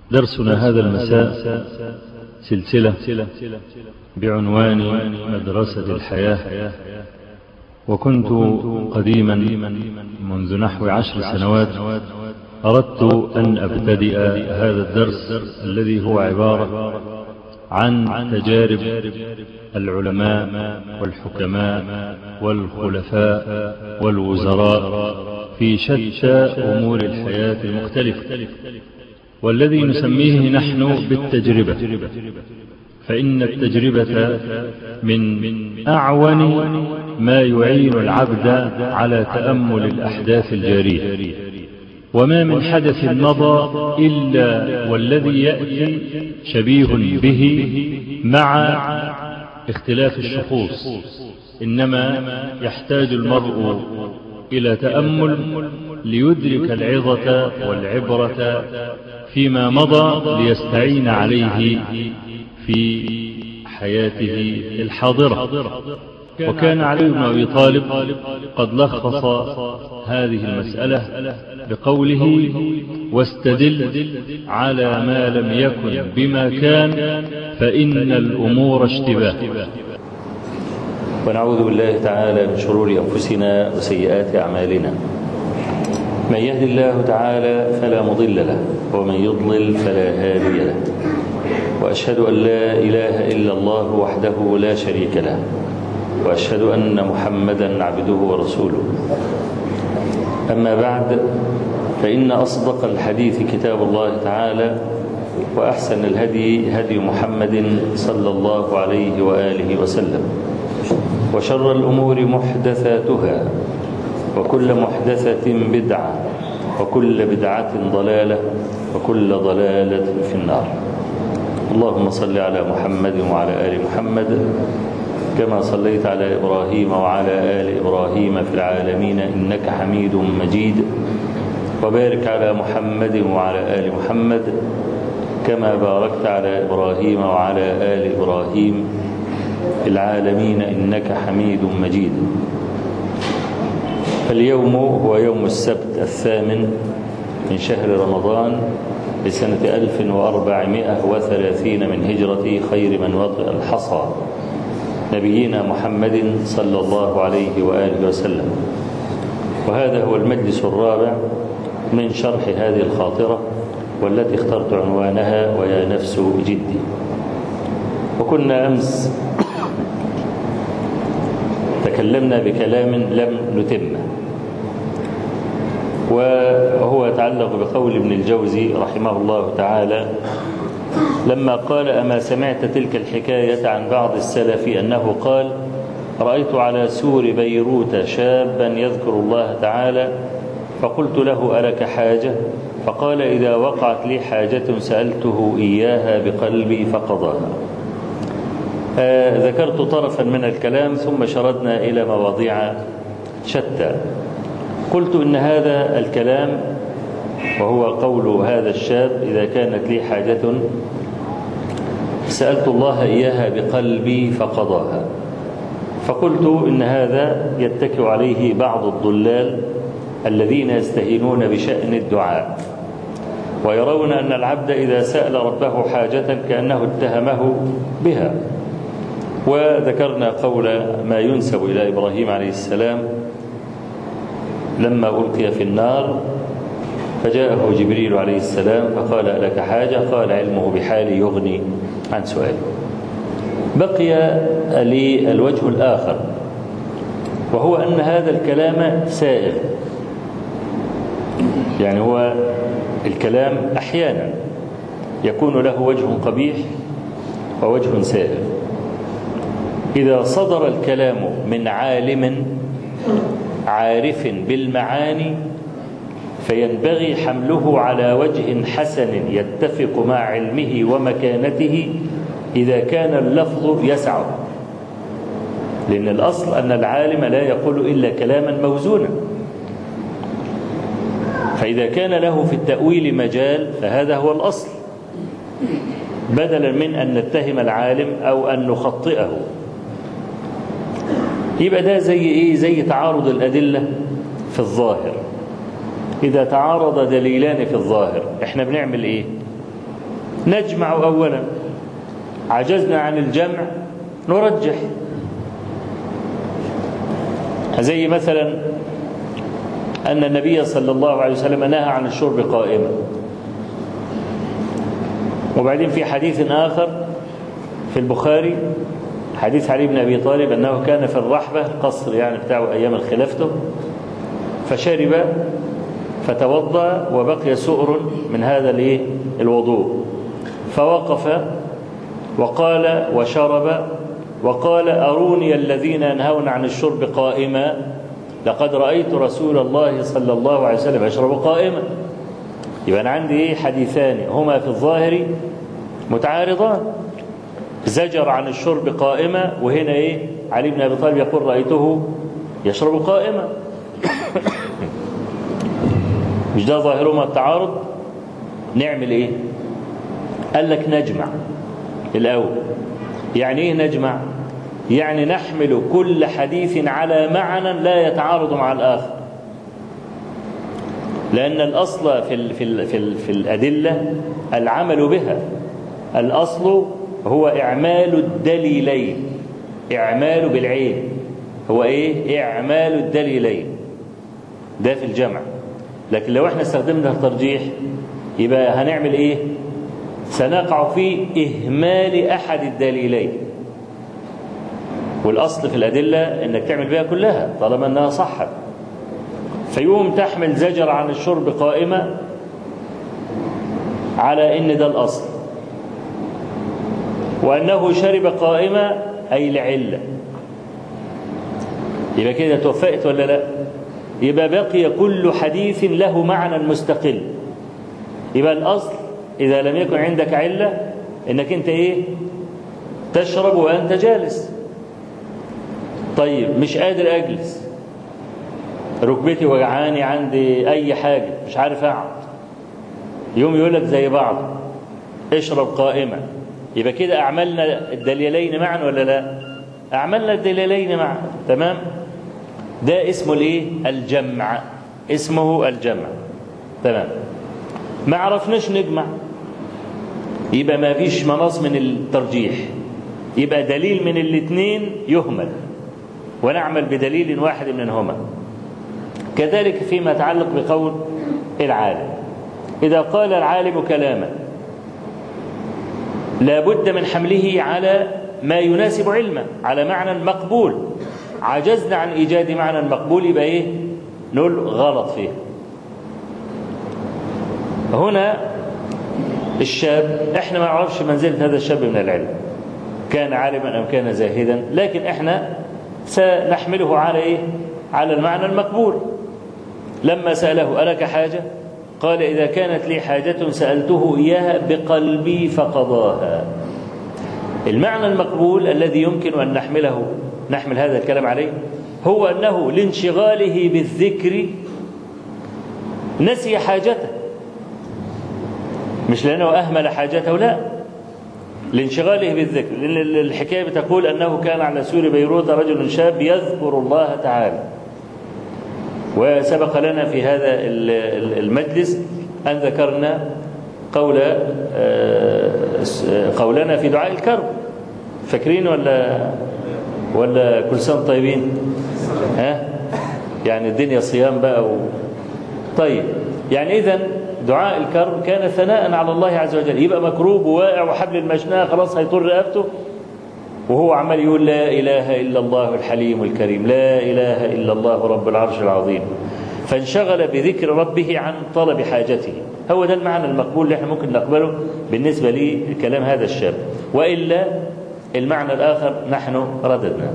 درسنا هذا المساء سلسلة بعنوان مدرسة الحياة وكنت قديما منذ نحو عشر سنوات أردت أن أبتدئ هذا الدرس الذي هو عبارة عن تجارب العلماء والحكماء والخلفاء والوزراء في شتى أمور الحياة المختلفة والذي نسميه نحن بالتجربة فإن التجربة من أعون ما يعين العبد على تأمل الأحداث الجارية وما من حدث مضى إلا والذي يأتي شبيه به مع اختلاف الشخوص إنما يحتاج المرء إلى تأمل ليدرك العظة والعبرة فيما مضى ليستعين عليه في حياته الحاضرة وكان علي بن أبي طالب قد لخص هذه المسألة بقوله واستدل على ما لم يكن بما كان فإن الأمور اشتباه ونعوذ بالله تعالى من شرور أنفسنا وسيئات أعمالنا من يهد الله تعالى فلا مضل له ومن يضلل فلا هادي له وأشهد أن لا إله إلا الله وحده لا شريك له وأشهد أن محمدا عبده ورسوله أما بعد فإن أصدق الحديث كتاب الله تعالى وأحسن الهدي هدي محمد صلى الله عليه وآله وسلم وشر الأمور محدثاتها وكل محدثة بدعة وكل بدعة ضلالة وكل ضلالة في النار اللهم صل على محمد وعلى آل محمد كما صليت على إبراهيم وعلى آل إبراهيم في العالمين إنك حميد مجيد وبارك على محمد وعلى آل محمد كما باركت على إبراهيم وعلى آل إبراهيم في العالمين إنك حميد مجيد فاليوم هو يوم السبت الثامن من شهر رمضان لسنة 1430 من هجرة خير من وطئ الحصى نبينا محمد صلى الله عليه وآله وسلم وهذا هو المجلس الرابع من شرح هذه الخاطرة والتي اخترت عنوانها ويا نفس جدي وكنا أمس تكلمنا بكلام لم نتمه وهو يتعلق بقول ابن الجوزي رحمه الله تعالى لما قال أما سمعت تلك الحكاية عن بعض السلف أنه قال رأيت على سور بيروت شابا يذكر الله تعالى فقلت له ألك حاجة فقال إذا وقعت لي حاجة سألته إياها بقلبي فقضاها آه ذكرت طرفا من الكلام ثم شردنا إلى مواضيع شتى قلت إن هذا الكلام وهو قول هذا الشاب إذا كانت لي حاجة سألت الله إياها بقلبي فقضاها فقلت إن هذا يتكئ عليه بعض الضلال الذين يستهينون بشأن الدعاء ويرون أن العبد إذا سأل ربه حاجة كأنه اتهمه بها وذكرنا قول ما ينسب إلى إبراهيم عليه السلام لما ألقي في النار فجاءه جبريل عليه السلام فقال لك حاجة قال علمه بحالي يغني عن سؤالي بقي لي الوجه الآخر وهو أن هذا الكلام سائغ يعني هو الكلام أحيانا يكون له وجه قبيح ووجه سائغ إذا صدر الكلام من عالم عارف بالمعاني فينبغي حمله على وجه حسن يتفق مع علمه ومكانته إذا كان اللفظ يسعه لأن الأصل أن العالم لا يقول إلا كلاما موزونا فإذا كان له في التأويل مجال فهذا هو الأصل بدلا من أن نتهم العالم أو أن نخطئه يبقى ده زي إيه زي تعارض الأدلة في الظاهر إذا تعارض دليلان في الظاهر إحنا بنعمل إيه نجمع أولا عجزنا عن الجمع نرجح زي مثلا أن النبي صلى الله عليه وسلم نهى عن الشرب قائما وبعدين في حديث آخر في البخاري حديث علي بن أبي طالب أنه كان في الرحبة قصر يعني بتاعه أيام خلافته فشرب فتوضأ وبقي سؤر من هذا الايه الوضوء فوقف وقال وشرب وقال أروني الذين ينهون عن الشرب قائما لقد رأيت رسول الله صلى الله عليه وسلم يشرب قائما يبقى أنا عندي إيه حديثان هما في الظاهر متعارضان زجر عن الشرب قائما وهنا إيه علي بن أبي طالب يقول رأيته يشرب قائما مش ده ظاهرهما التعارض نعمل إيه قال لك نجمع الأول يعني إيه نجمع يعني نحمل كل حديث على معنى لا يتعارض مع الآخر لأن الأصل في ال في ال في, ال في الأدلة العمل بها الأصل هو إعمال الدليلين إعمال بالعين هو إيه إعمال الدليلين ده في الجمع لكن لو احنا استخدمنا الترجيح يبقى هنعمل إيه سنقع في إهمال أحد الدليلين والأصل في الأدلة أنك تعمل بها كلها طالما أنها صحت فيوم تحمل زجر عن الشرب قائمة على أن ده الأصل وأنه شرب قائمة أي لعلة يبقى كده توفقت ولا لا يبقى بقي كل حديث له معنى مستقل يبقى الأصل إذا لم يكن عندك علة إنك أنت إيه تشرب وأنت جالس طيب مش قادر أجلس ركبتي وجعاني عندي أي حاجة مش عارف أقعد يوم يقول لك زي بعض اشرب قائمة يبقى كده أعملنا الدليلين معا ولا لا أعملنا الدليلين معا تمام ده اسمه الايه الجمع اسمه الجمع تمام ما عرفناش نجمع يبقى ما فيش مناص من الترجيح يبقى دليل من الاثنين يهمل ونعمل بدليل واحد منهما كذلك فيما يتعلق بقول العالم إذا قال العالم كلاما لا بد من حمله على ما يناسب علمه على معنى مقبول عجزنا عن إيجاد معنى مقبول يبقى إيه نقول غلط فيه هنا الشاب احنا ما نعرفش منزلة هذا الشاب من العلم كان عالما أم كان زاهدا لكن احنا سنحمله على إيه على المعنى المقبول لما سأله ألك حاجة قال إذا كانت لي حاجة سألته إياها بقلبي فقضاها المعنى المقبول الذي يمكن أن نحمله نحمل هذا الكلام عليه هو أنه لانشغاله بالذكر نسي حاجته مش لأنه أهمل حاجته لا لانشغاله بالذكر لأن الحكاية بتقول أنه كان على سور بيروت رجل شاب يذكر الله تعالى وسبق لنا في هذا المجلس أن ذكرنا قول قولنا في دعاء الكرب فاكرين ولا ولا كل سنة طيبين ها يعني الدنيا صيام بقى و... طيب يعني إذا دعاء الكرب كان ثناء على الله عز وجل يبقى مكروب وواقع وحبل المشناه خلاص هيطر رقبته وهو عمال يقول لا إله إلا الله الحليم الكريم لا إله إلا الله رب العرش العظيم فانشغل بذكر ربه عن طلب حاجته هو ده المعنى المقبول اللي احنا ممكن نقبله بالنسبة لكلام هذا الشاب وإلا المعنى الآخر نحن رددنا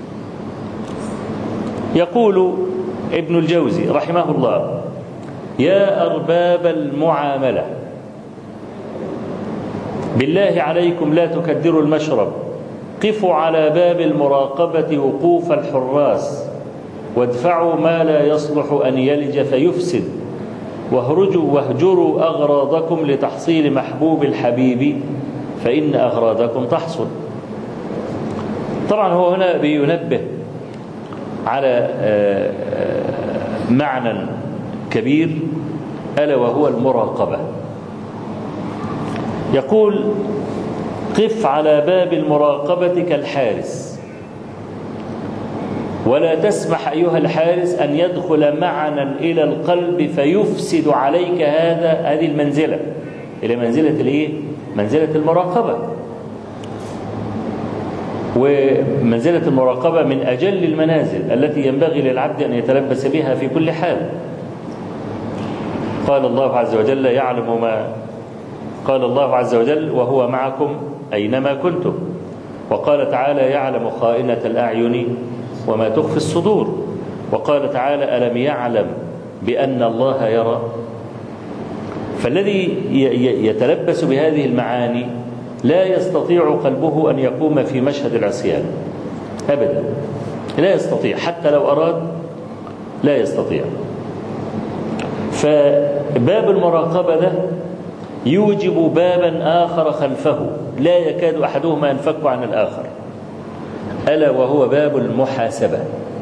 يقول ابن الجوزي رحمه الله يا أرباب المعاملة بالله عليكم لا تكدروا المشرب قفوا على باب المراقبة وقوف الحراس وادفعوا ما لا يصلح أن يلج فيفسد واهرجوا واهجروا أغراضكم لتحصيل محبوب الحبيب فإن أغراضكم تحصل طبعا هو هنا بينبه على معنى كبير ألا وهو المراقبة يقول قف على باب المراقبة كالحارس ولا تسمح أيها الحارس أن يدخل معنا إلى القلب فيفسد عليك هذا هذه المنزلة إلى منزلة الإيه؟ منزلة المراقبة ومنزلة المراقبة من أجل المنازل التي ينبغي للعبد أن يتلبس بها في كل حال قال الله عز وجل يعلم ما قال الله عز وجل وهو معكم أينما كنتم وقال تعالى يعلم خائنة الأعين وما تخفي الصدور وقال تعالى ألم يعلم بأن الله يرى فالذي يتلبس بهذه المعاني لا يستطيع قلبه أن يقوم في مشهد العصيان أبدا لا يستطيع حتى لو أراد لا يستطيع فباب المراقبة ده يوجب بابا آخر خلفه لا يكاد أحدهما ينفك عن الآخر ألا وهو باب المحاسبة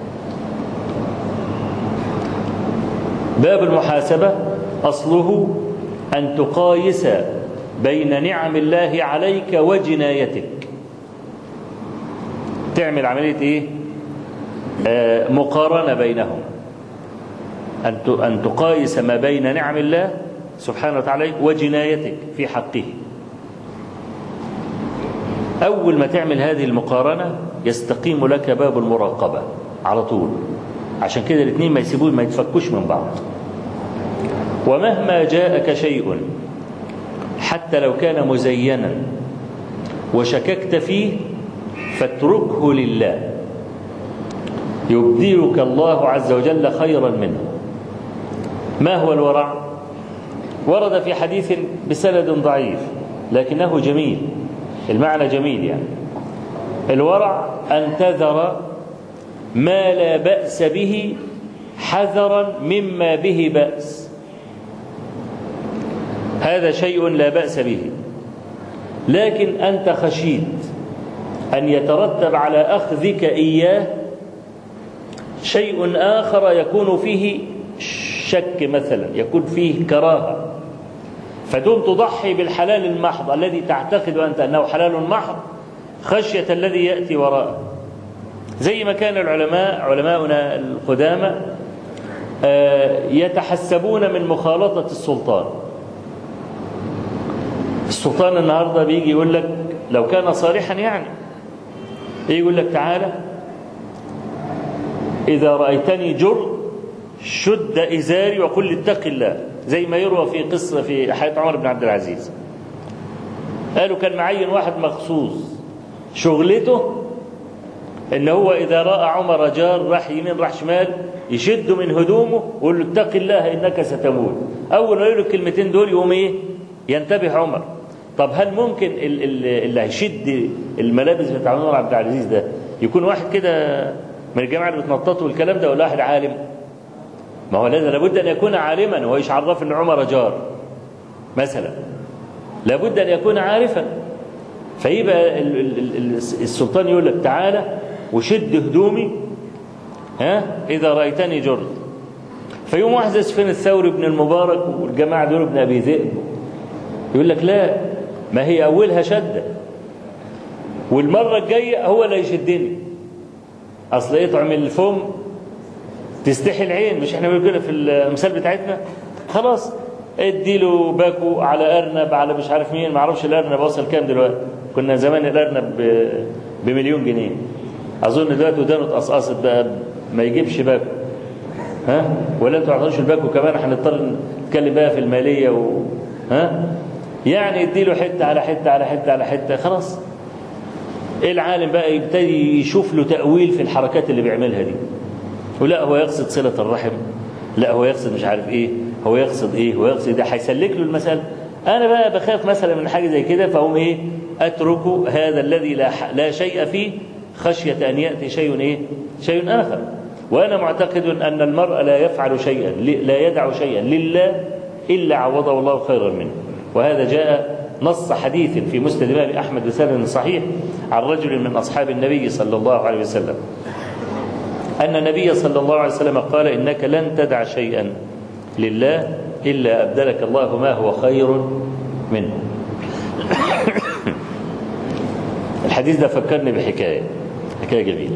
باب المحاسبة أصله أن تقايس بين نعم الله عليك وجنايتك تعمل عملية إيه؟ آه مقارنة بينهم أن أن تقايس ما بين نعم الله سبحانه وتعالى وجنايتك في حقه أول ما تعمل هذه المقارنة يستقيم لك باب المراقبة على طول عشان كده الاثنين ما يسيبوه ما يتفكوش من بعض ومهما جاءك شيء حتى لو كان مزينا وشككت فيه فاتركه لله يبدلك الله عز وجل خيرا منه ما هو الورع ورد في حديث بسند ضعيف لكنه جميل المعنى جميل يعني الورع أن تذر ما لا بأس به حذرا مما به بأس هذا شيء لا بأس به لكن أنت خشيت أن يترتب على أخذك إياه شيء آخر يكون فيه شك مثلا يكون فيه كراهة فتقوم تضحي بالحلال المحض الذي تعتقد أنت أنه حلال محض خشية الذي يأتي وراءه زي ما كان العلماء علماؤنا القدامى يتحسبون من مخالطة السلطان السلطان النهاردة بيجي يقول لك لو كان صالحا يعني يقول لك تعالى إذا رأيتني جر شد إزاري وقل اتق الله زي ما يروى في قصة في حياة عمر بن عبد العزيز قالوا كان معين واحد مخصوص شغلته ان هو اذا راى عمر جار راح يمين راح شمال يشده من هدومه ويقول له اتق الله انك ستموت اول ما يقول الكلمتين دول يقوم ايه ينتبه عمر طب هل ممكن اللي هيشد الملابس بتاع عمر عبد العزيز ده يكون واحد كده من الجماعه اللي بتنططوا الكلام ده ولا واحد عالم ما هو لازم لابد ان يكون عالما وهو ايش عرف ان عمر جار مثلا لابد ان يكون عارفا فيبقى السلطان يقول لك تعالى وشد هدومي ها اذا رايتني جرد فيقوم واحد زي سفيان الثوري بن المبارك والجماعه دول ابن ابي ذئب يقول لك لا ما هي اولها شده والمره الجايه هو اللي يشدني اصل يطعم الفم تستحي العين مش احنا بنقول كده في المثال بتاعتنا خلاص اديله باكو على ارنب على مش عارف مين ما اعرفش الارنب وصل كام دلوقتي كنا زمان الارنب بمليون جنيه اظن دلوقتي ودانه اتقصقصت بقى ما يجيبش باكو ها ولا انتوا ما تعرفوش الباكو كمان هنضطر نتكلم بقى في الماليه و ها يعني اديله حته على حته على حته على حته خلاص العالم بقى يبتدي يشوف له تاويل في الحركات اللي بيعملها دي ولا هو يقصد صله الرحم لا هو يقصد مش عارف ايه هو يقصد ايه هو يقصد ده هيسلك له المسألة انا بقى بخاف مثلا من حاجه زي كده فاقوم ايه اترك هذا الذي لا لا شيء فيه خشيه ان ياتي شيء ايه شيء اخر وانا معتقد ان المرء لا يفعل شيئا لا يدع شيئا لله الا عوضه الله خيرا منه وهذا جاء نص حديث في مسند الامام احمد بسند صحيح عن رجل من اصحاب النبي صلى الله عليه وسلم أن النبي صلى الله عليه وسلم قال إنك لن تدع شيئا لله إلا أبدلك الله ما هو خير منه الحديث ده فكرني بحكاية حكاية جميلة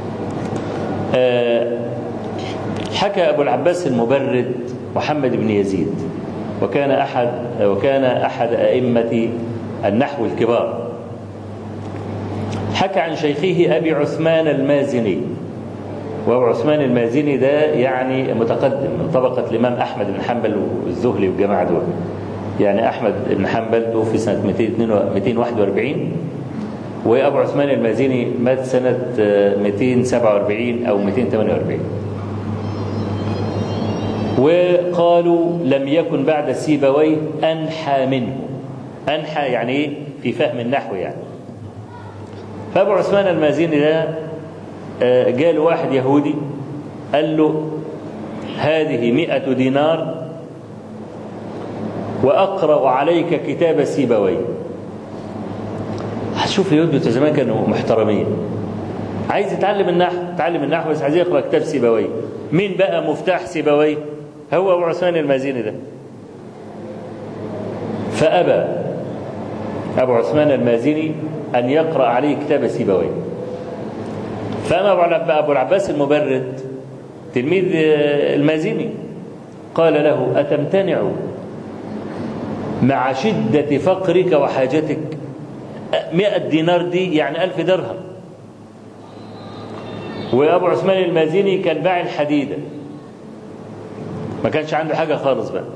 أه حكى أبو العباس المبرد محمد بن يزيد وكان أحد وكان أحد أئمة النحو الكبار حكى عن شيخه أبي عثمان المازني وأبو عثمان المازني ده يعني متقدم من طبقة الإمام أحمد بن حنبل والزهلي والجماعة دول يعني أحمد بن حنبل توفي سنة 241 وأبو عثمان المازني مات سنة 247 أو 248 وقالوا لم يكن بعد سيبويه أنحى منه أنحى يعني إيه في فهم النحو يعني فأبو عثمان المازني ده جاء واحد يهودي قال له هذه مئة دينار وأقرأ عليك كتاب سيبويه هتشوف اليهود بتوع زمان كانوا محترمين عايز يتعلم النحو تعلم النحو بس عايز يقرأ كتاب سيبويه مين بقى مفتاح سيبويه هو أبو عثمان المازني ده فأبى أبو عثمان المازني أن يقرأ عليه كتاب سيبويه فأما أبو العباس المبرد تلميذ المازني قال له أتمتنع مع شدة فقرك وحاجتك مئة دينار دي يعني ألف درهم وأبو عثمان المازني كان باع الحديدة ما كانش عنده حاجة خالص بقى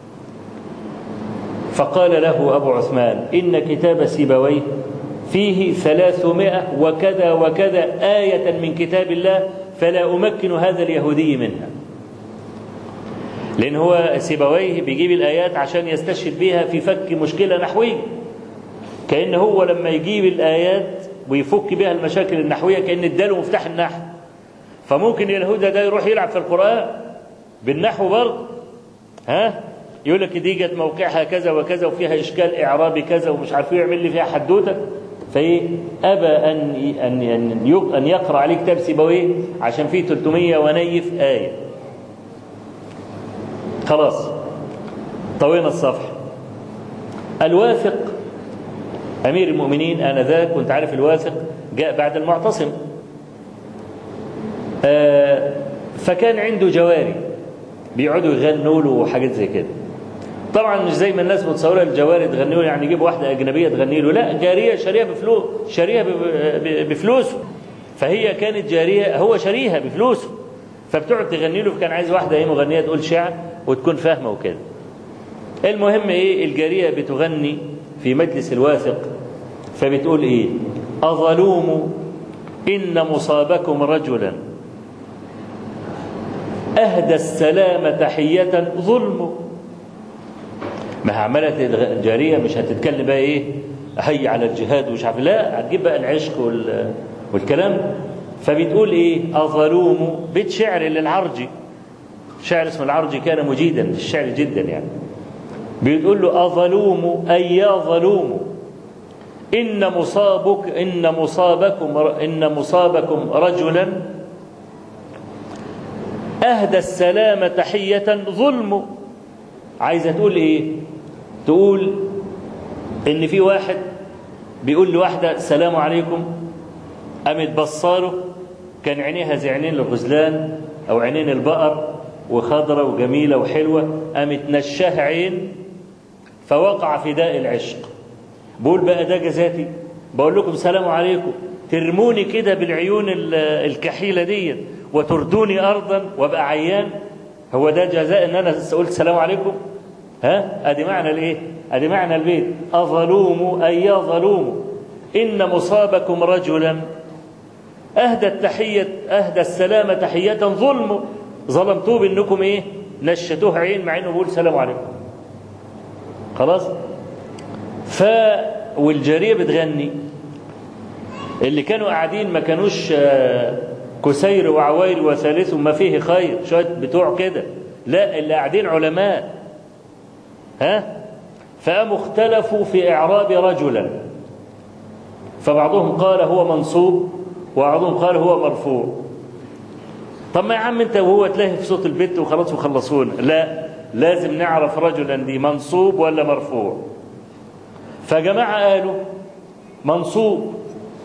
فقال له أبو عثمان إن كتاب سيبويه فيه ثلاثمائة وكذا وكذا آية من كتاب الله فلا أمكن هذا اليهودي منها لأن هو سيبويه بيجيب الآيات عشان يستشهد بها في فك مشكلة نحوية كأن هو لما يجيب الآيات ويفك بها المشاكل النحوية كأن اداله مفتاح النحو فممكن اليهودي ده يروح يلعب في القرآن بالنحو برضه ها يقول لك دي جت موقعها كذا وكذا وفيها اشكال اعرابي كذا ومش عارف يعمل لي فيها حدوته فايه ابى ان ان ان ان يقرا عليه كتاب سيبويه عشان فيه 300 ونيف ايه خلاص طوينا الصفحه الواثق امير المؤمنين انذاك كنت عارف الواثق جاء بعد المعتصم آه فكان عنده جواري بيقعدوا يغنوا له وحاجات زي كده طبعا مش زي ما الناس متصوره الجواري تغني له يعني يجيب واحده اجنبيه تغني له لا جاريه شاريها بفلوس شاريها بفلوسه فهي كانت جاريه هو شاريها بفلوسه فبتقعد تغني له فكان عايز واحده ايه مغنيه تقول شعر وتكون فاهمه وكده المهم ايه الجاريه بتغني في مجلس الواثق فبتقول ايه اظلوم ان مصابكم رجلا أهدى السلام تحية ظلم ما عملت الجارية مش هتتكلم بقى إيه هي على الجهاد ومش عارف لا هتجيب بقى العشق وال... والكلام فبتقول إيه أظلوم بيت شعر للعرجي شعر اسمه العرجي كان مجيدا في الشعر جدا يعني بتقول له أظلوم أي يا ظلوم إن مصابك إن مصابكم إن مصابكم رجلا أهدى السلام تحية ظلم عايزة تقول إيه تقول إن في واحد بيقول لواحدة السلام عليكم قامت بصاله كان عينيها زي عينين الغزلان أو عينين البقر وخضرة وجميلة وحلوة قامت نشاه عين فوقع في داء العشق بقول بقى ده جزاتي بقول لكم سلام عليكم ترموني كده بالعيون الكحيلة دي وتردوني أرضا وابقى عيان هو ده جزاء ان انا قلت السلام عليكم ها ادي معنى الايه ادي معنى البيت اظلوم اي يا ظلوم ان مصابكم رجلا اهدى التحيه اهدى السلام تحيه ظلم ظلمتوه بانكم ايه نشتوه عين مع انه بيقول السلام عليكم خلاص ف والجاريه بتغني اللي كانوا قاعدين ما كانوش كسير وعوير وثالث ما فيه خير شويه بتوع كده لا اللي قاعدين علماء ها فقاموا اختلفوا في اعراب رجلا فبعضهم قال هو منصوب وبعضهم قال هو مرفوع طب ما يا عم انت وهو تلاهي في صوت البيت وخلاص وخلصونا لا لازم نعرف رجلا دي منصوب ولا مرفوع فجماعة قالوا منصوب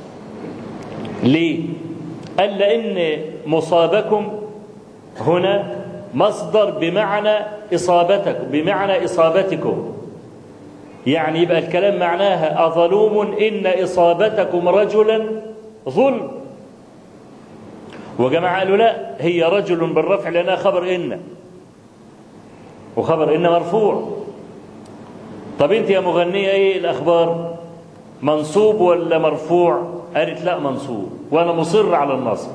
ليه قال لأن مصابكم هنا مصدر بمعنى إصابتكم بمعنى إصابتكم يعني يبقى الكلام معناها أظلوم إن إصابتكم رجلا ظلم وجماعة قالوا لا هي رجل بالرفع لأنها خبر إن وخبر إن مرفوع طب أنت يا مغنية إيه الأخبار منصوب ولا مرفوع قالت لا منصوب وأنا مصر على النصب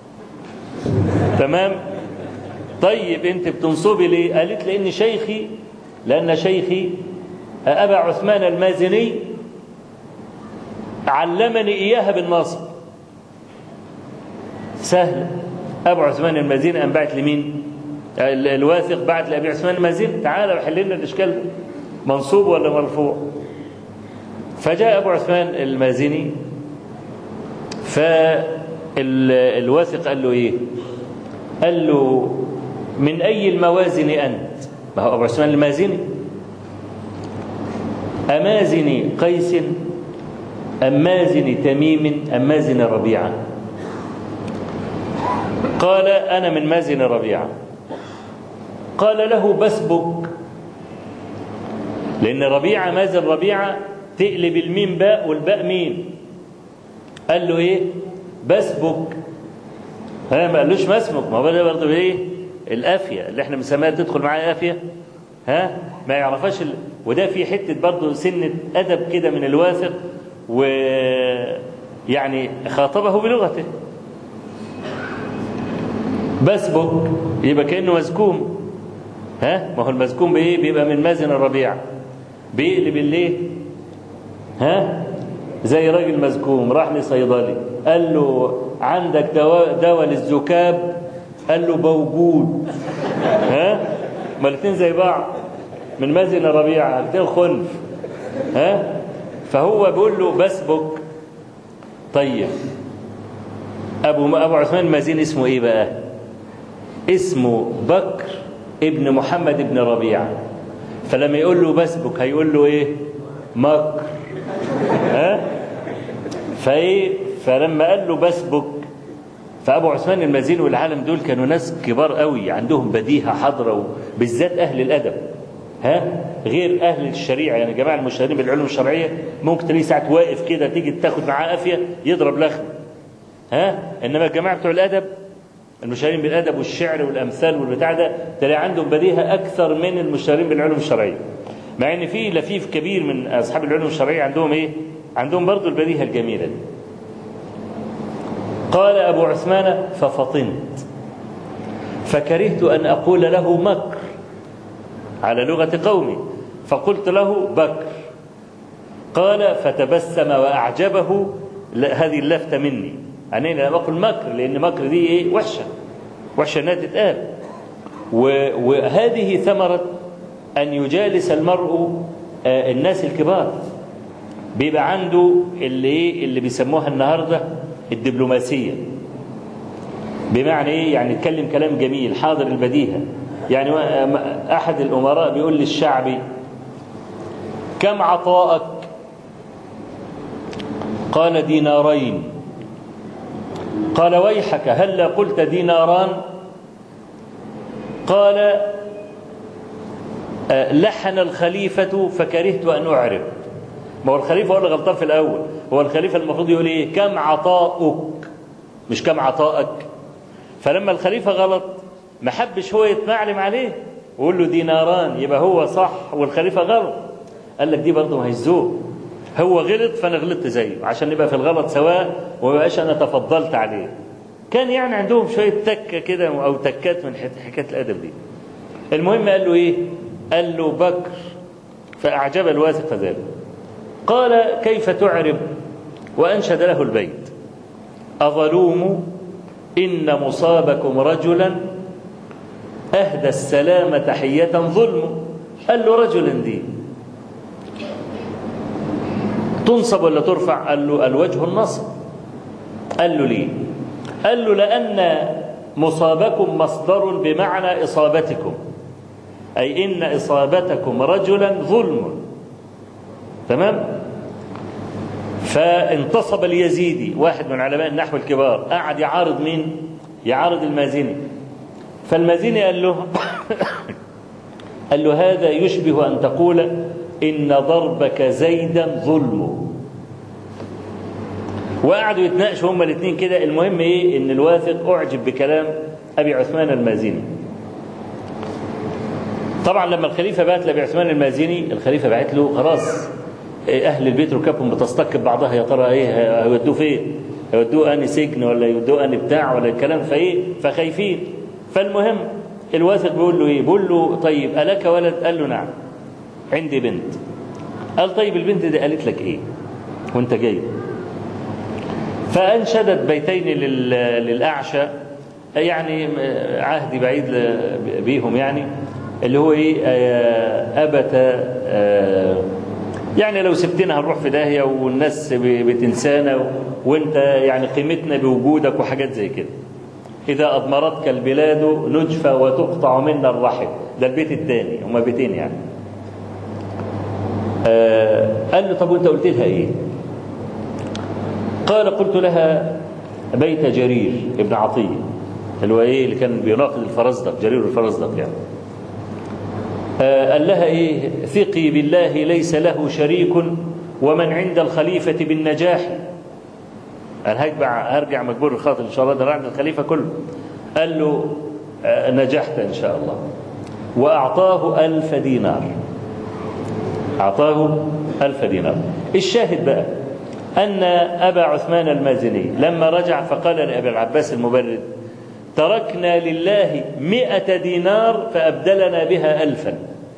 تمام طيب أنت بتنصبي ليه قالت لأن شيخي لأن شيخي أبا عثمان المازني علمني إياها بالنصب سهل أبو عثمان المازني أن بعت لمين الواثق بعت لأبي عثمان المازني تعالى وحل لنا الإشكال ده منصوب ولا مرفوع فجاء أبو عثمان المازني فالواثق قال له إيه قال له من أي الموازن أنت ما هو أبو عثمان المازني أمازن قيس أم مازن تميم أم مازن ربيعة قال أنا من مازن ربيعة قال له بسبك لأن ربيعة مازن ربيعة تقلب الميم باء والباء ميم قال له إيه بسبك ها ما قالوش ما اسمك ما هو ده برضه إيه القافية اللي احنا بنسميها تدخل معايا قافية ها ما يعرفهاش ال... وده في حتة برضه سنة أدب كده من الواثق ويعني خاطبه بلغته بسبك يبقى كأنه مزكوم ها ما هو المزكوم بإيه بيبقى من مازن الربيع بيقلب الليه ها زي راجل مزكوم راح لصيدلي قال له عندك دواء دواء للزكاب قال له موجود ها ما الاثنين زي بعض من مازن الربيع الاثنين خنف ها فهو بيقول له بسبك طيب ابو ابو عثمان المازين اسمه ايه بقى اسمه بكر ابن محمد ابن ربيعه فلما يقول له بسبك هيقول له ايه مكر ها فايه فلما قال له بسبك فابو عثمان المازين والعالم دول كانوا ناس كبار قوي عندهم بديهه حاضره بالذات اهل الادب ها غير اهل الشريعه يعني جماعه المشتهرين بالعلوم الشرعيه ممكن تلاقيه ساعه واقف كده تيجي تاخد معاه قافيه يضرب لخم ها انما الجماعه بتوع الادب المشتهرين بالادب والشعر والامثال والبتاع ده تلاقي عندهم بديهه اكثر من المشتهرين بالعلوم الشرعيه مع ان في لفيف كبير من اصحاب العلوم الشرعيه عندهم ايه عندهم برضو البديهه الجميله دي قال ابو عثمان ففطنت فكرهت ان اقول له مكر على لغه قومي فقلت له بكر قال فتبسم واعجبه هذه اللفته مني أنا لم أقل مكر لأن مكر دي إيه وحشة وحشة إنها تتقال وهذه ثمرة أن يجالس المرء الناس الكبار بيبقى عنده اللي إيه اللي بيسموها النهاردة الدبلوماسية بمعنى إيه يعني يتكلم كلام جميل حاضر البديهة يعني أحد الأمراء بيقول للشعبي كم عطاءك قال دينارين قال ويحك هل قلت ديناران قال لحن الخليفة فكرهت أن أعرب ما هو الخليفة هو اللي غلطان في الأول هو الخليفة المفروض يقول إيه كم عطاؤك مش كم عطاءك فلما الخليفة غلط ما حبش هو يتمعلم عليه ويقول له ديناران يبقى هو صح والخليفة غلط قال لك دي برضه ما هي الذوق هو غلط فانا غلطت زيه عشان نبقى في الغلط سواء وما بقاش انا تفضلت عليه كان يعني عندهم شويه تكه كده او تكات من حكايه الادب دي المهم قال له ايه قال له بكر فاعجب الواثق ذلك قال كيف تعرب وانشد له البيت اظلوم ان مصابكم رجلا اهدى السلام تحيه ظلم قال له رجل دي تنصب ولا ترفع قال له الوجه النصب قال له ليه قال له لأن مصابكم مصدر بمعنى إصابتكم أي إن إصابتكم رجلا ظلم تمام فانتصب اليزيدي واحد من علماء النحو الكبار قعد يعارض مين يعارض المازني فالمازني قال له قال له هذا يشبه أن تقول إن ضربك زيدا ظلم وقعدوا يتناقشوا هما الاثنين كده المهم ايه ان الواثق اعجب بكلام ابي عثمان المازني طبعا لما الخليفه بعت لابي عثمان المازني الخليفه بعت له خلاص اهل البيت ركابهم بتستقب بعضها يا ترى ايه هيودوه فين هيودوه اني سجن ولا يودوه اني بتاع ولا الكلام فايه فخايفين فالمهم الواثق بيقول له ايه بيقول له طيب الك ولد قال له نعم عندي بنت قال طيب البنت دي قالت لك ايه وانت جاي فانشدت بيتين للاعشى يعني عهدي بعيد بيهم يعني اللي هو ايه ابت يعني لو سبتنا هنروح في داهيه والناس بتنسانا وانت يعني قيمتنا بوجودك وحاجات زي كده إذا أضمرتك البلاد نجفى وتقطع منا الرحم ده البيت الثاني هما بيتين يعني آه قال له طب وانت قلت لها ايه قال قلت لها بيت جرير ابن عطية اللي هو ايه اللي كان بيناقض الفرزدق جرير الفرزدق يعني آه قال لها ايه ثقي بالله ليس له شريك ومن عند الخليفة بالنجاح انا هرجع هرجع مجبور الخاطر ان شاء الله ده عند الخليفه كله قال له نجحت ان شاء الله واعطاه ألف دينار اعطاه ألف دينار الشاهد بقى ان ابا عثمان المازني لما رجع فقال لابي العباس المبرد تركنا لله مئة دينار فأبدلنا بها ألفا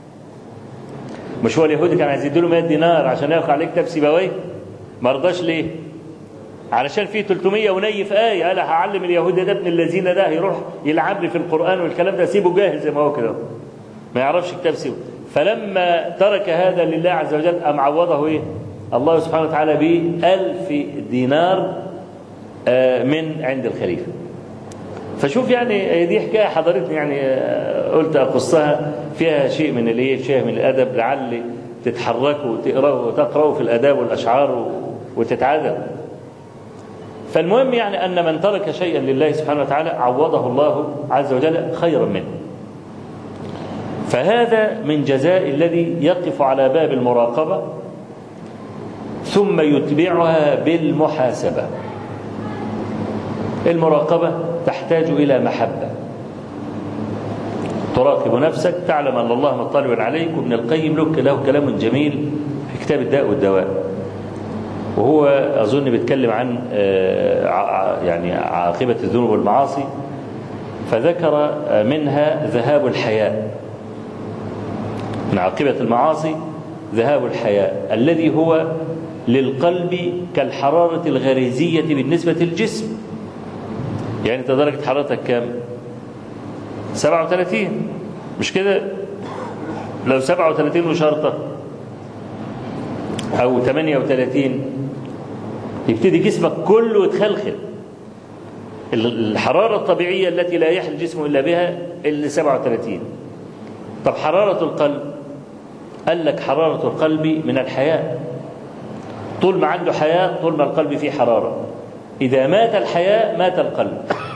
مش هو اليهودي كان عايز يديله 100 دينار عشان يقع عليه كتاب سيبويه ما رضاش ليه علشان في 300 ونيف آية قال هعلم اليهود ده ابن الذين ده هيروح يلعب لي في القرآن والكلام ده سيبه جاهز زي ما هو كده ما يعرفش كتاب سيبه فلما ترك هذا لله عز وجل أم عوضه إيه الله سبحانه وتعالى بألف دينار من عند الخليفة فشوف يعني دي حكاية حضرتني يعني قلت أقصها فيها شيء من الايه شيء من الأدب لعل تتحركوا وتقرأوا وتقرأوا في الآداب والأشعار وتتعذب فالمهم يعني أن من ترك شيئا لله سبحانه وتعالى عوضه الله عز وجل خيرا منه فهذا من جزاء الذي يقف على باب المراقبة ثم يتبعها بالمحاسبة المراقبة تحتاج إلى محبة تراقب نفسك تعلم أن الله مطلع عليك وابن القيم له كلام جميل في كتاب الداء والدواء وهو أظن بيتكلم عن يعني عاقبة الذنوب والمعاصي فذكر منها ذهاب الحياء من عاقبة المعاصي ذهاب الحياء الذي هو للقلب كالحرارة الغريزية بالنسبة للجسم يعني انت درجة حرارتك كام 37 مش كده لو 37 وشرطة أو 38 يبتدي جسمك كله يتخلخل الحرارة الطبيعية التي لا يحل الجسم إلا بها اللي 37 طب حرارة القلب قال لك حرارة القلب من الحياة طول ما عنده حياة طول ما القلب فيه حرارة إذا مات الحياة مات القلب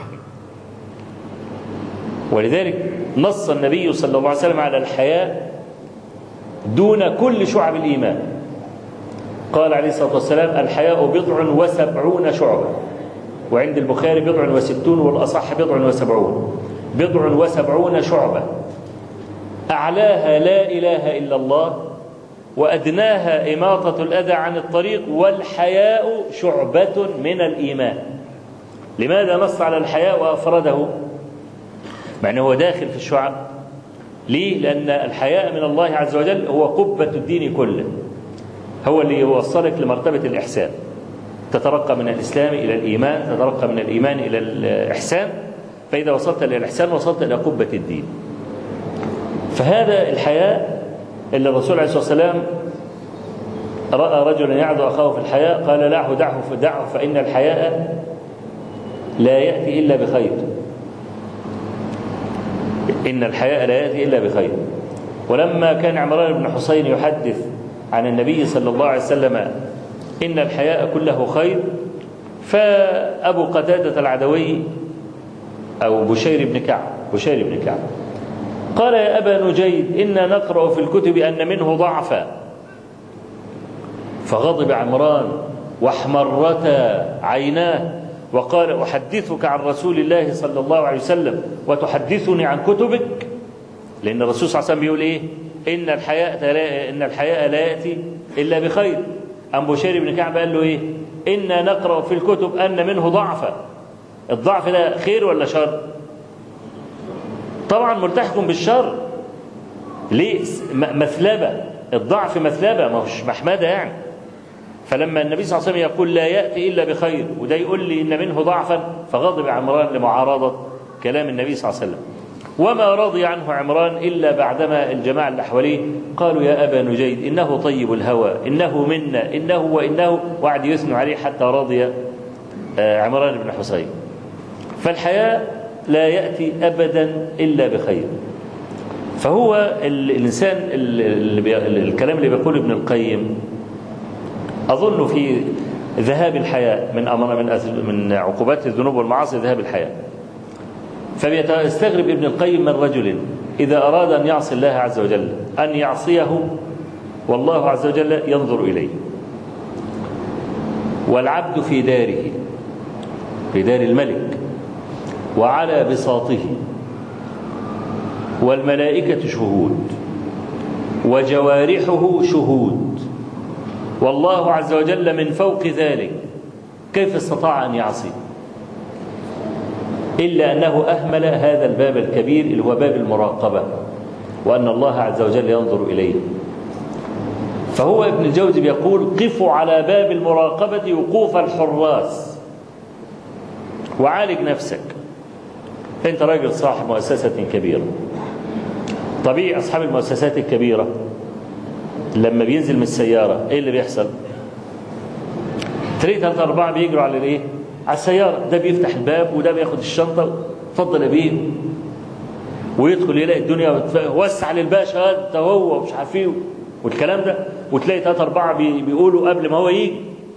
ولذلك نص النبي صلى الله عليه وسلم على الحياة دون كل شعب الإيمان قال عليه الصلاة والسلام الحياء بضع وسبعون شعبة وعند البخاري بضع وستون والأصح بضع وسبعون بضع وسبعون شعبة أعلاها لا إله إلا الله وأدناها إماطة الأذى عن الطريق والحياء شعبة من الإيمان لماذا نص على الحياء وأفرده مع أنه هو داخل في الشعب ليه؟ لأن الحياء من الله عز وجل هو قبة الدين كله هو اللي يوصلك لمرتبة الإحسان تترقى من الإسلام إلى الإيمان تترقى من الإيمان إلى الإحسان فإذا وصلت إلى الإحسان وصلت إلى قبة الدين فهذا الحياء اللي الرسول عليه الصلاة والسلام رأى رجلا يعدو أخاه في الحياء قال له دعه فدعه فإن الحياء لا يأتي إلا بخير إن الحياء لا يأتي إلا بخير ولما كان عمران بن حسين يحدث عن النبي صلى الله عليه وسلم إن الحياء كله خير فأبو قتادة العدوي أو بشير بن كعب بشير بن كعب قال يا أبا نجيد إنا نقرأ في الكتب أن منه ضعفا فغضب عمران واحمرتا عيناه وقال أحدثك عن رسول الله صلى الله عليه وسلم وتحدثني عن كتبك لأن الرسول صلى الله عليه وسلم بيقول إيه إن الحياء لا إن الحياء لا يأتي إلا بخير أم بشير بن كعب قال له إيه إنا نقرأ في الكتب أن منه ضعفا الضعف ده خير ولا شر طبعا ملتحق بالشر ليه مثلبة الضعف مثلبة ما هوش محمدة يعني فلما النبي صلى الله عليه وسلم يقول لا يأتي إلا بخير وده يقول لي إن منه ضعفا فغضب عمران لمعارضة كلام النبي صلى الله عليه وسلم وما رضي عنه عمران إلا بعدما الجماعة اللي حواليه قالوا يا أبا نجيد إنه طيب الهوى إنه منا إنه وإنه وعد يثنوا عليه حتى رضي عمران بن حسين فالحياء لا يأتي أبدا إلا بخير فهو الإنسان اللي بي... الكلام اللي بيقوله ابن القيم أظن في ذهاب الحياء من أمر من أث... من عقوبات الذنوب والمعاصي ذهاب الحياء فبيستغرب ابن القيم من رجل إذا أراد أن يعصي الله عز وجل أن يعصيه والله عز وجل ينظر إليه والعبد في داره في دار الملك وعلى بساطه والملائكة شهود وجوارحه شهود والله عز وجل من فوق ذلك كيف استطاع أن يعصي إلا أنه أهمل هذا الباب الكبير اللي هو باب المراقبة وأن الله عز وجل ينظر إليه فهو ابن الجوزي بيقول قفوا على باب المراقبة وقوف الحراس وعالج نفسك أنت راجل صاحب مؤسسة كبيرة طبيعي أصحاب المؤسسات الكبيرة لما بينزل من السيارة إيه اللي بيحصل تلاقي ثلاثة أربعة بيجروا على الإيه على السيارة ده بيفتح الباب وده بياخد الشنطة اتفضل يا بيه ويدخل يلاقي الدنيا وسع للباشا انت هو ومش عارف ايه والكلام ده وتلاقي ثلاثة أربعة بيقولوا قبل ما هو يجي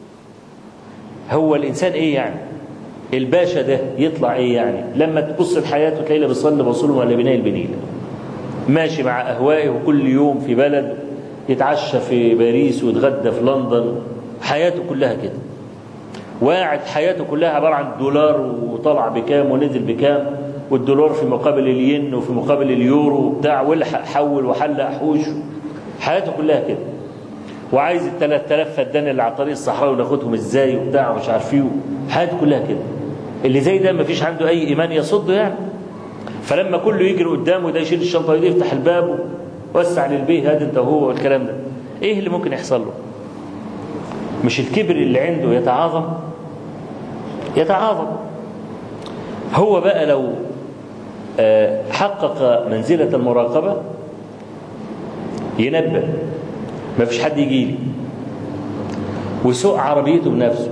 هو الإنسان إيه يعني الباشا ده يطلع إيه يعني لما تبص لحياته تلاقيه لا بيصلي بصوله ولا بيناي البنيل ماشي مع أهوائه وكل يوم في بلد يتعشى في باريس ويتغدى في لندن حياته كلها كده وقاعد حياته كلها عبارة عن دولار وطلع بكام ونزل بكام والدولار في مقابل الين وفي مقابل اليورو وبتاع والحق حول وحلق حوش حياته كلها كده وعايز ال 3000 فدان اللي على طريق الصحراء وناخدهم ازاي وبتاع ومش عارف ايه حياته كلها كده اللي زي ده ما فيش عنده اي ايمان يصده يعني فلما كله يجري قدامه ده يشيل الشنطه وده يفتح الباب ووسع للبيه هات انت وهو والكلام ده ايه اللي ممكن يحصل له مش الكبر اللي عنده يتعاظم يتعاظم هو بقى لو حقق منزلة المراقبة ينبه ما فيش حد يجي لي وسوق عربيته بنفسه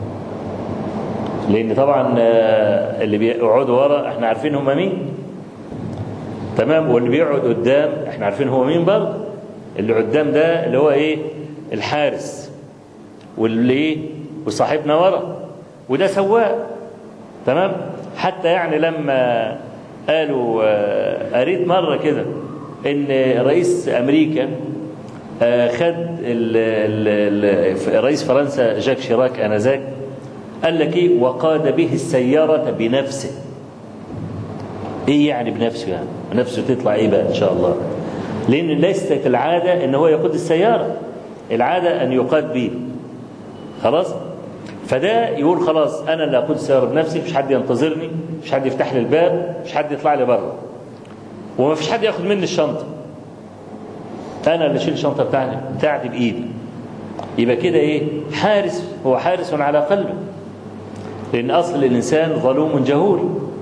لان طبعا اللي بيقعدوا ورا احنا عارفين هم مين تمام واللي بيقعد قدام احنا عارفين هو مين برضه اللي قدام ده اللي هو ايه الحارس واللي ايه وصاحبنا ورا وده سواق تمام حتى يعني لما قالوا قريت مره كده ان رئيس امريكا خد ال ال رئيس فرنسا جاك شيراك انذاك قال لك ايه وقاد به السياره بنفسه ايه يعني بنفسه يعني نفسه تطلع ايه بقى ان شاء الله لان ليست العاده ان هو يقود السياره العاده ان يقاد به خلاص فده يقول خلاص انا اللي اقود السياره بنفسي مش حد ينتظرني مش حد يفتح لي الباب مش حد يطلع لي بره وما فيش حد ياخد مني الشنطه انا اللي اشيل الشنطه بتاعتي بتاعتي بايدي يبقى كده ايه حارس هو حارس على قلبه لان اصل الانسان ظلوم جهول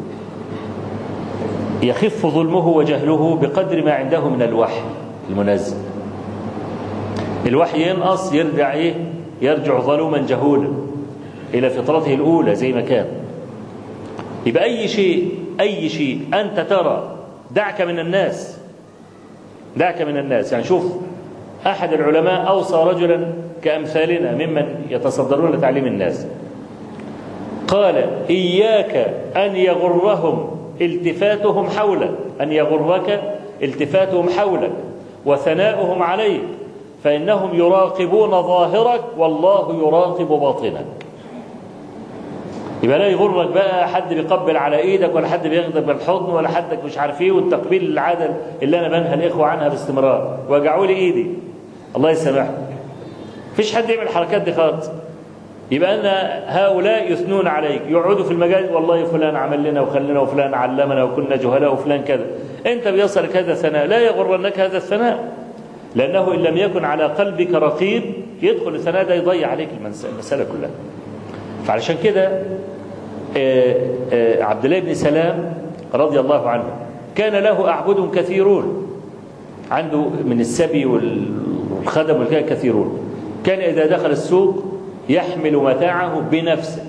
يخف ظلمه وجهله بقدر ما عنده من الوحي المنزل الوحي ينقص يرجع ايه يرجع ظلوما جهولا الى فطرته الاولى زي ما كان يبقى اي شيء اي شيء انت ترى دعك من الناس دعك من الناس يعني شوف أحد العلماء أوصى رجلا كأمثالنا ممن يتصدرون تعليم الناس قال إياك أن يغرهم التفاتهم حولك أن يغرك التفاتهم حولك وثناؤهم عليك فإنهم يراقبون ظاهرك والله يراقب باطنك يبقى لا يغرك بقى حد بيقبل على ايدك ولا حد بياخدك بالحضن ولا حدك مش عارف ايه والتقبيل العاده اللي انا بنهى الاخوه عنها باستمرار وجعوا لي ايدي الله يسامحك مفيش حد يعمل الحركات دي خالص يبقى ان هؤلاء يثنون عليك يقعدوا في المجال والله فلان عمل لنا وخلنا وفلان علمنا وكنا جهلاء وفلان كذا انت بيصلك هذا الثناء لا يغرنك هذا الثناء لانه ان لم يكن على قلبك رقيب يدخل الثناء ده يضيع عليك المساله كلها فعلشان كده عبد الله بن سلام رضي الله عنه كان له أعبد كثيرون عنده من السبي والخدم والكلام كثيرون كان إذا دخل السوق يحمل متاعه بنفسه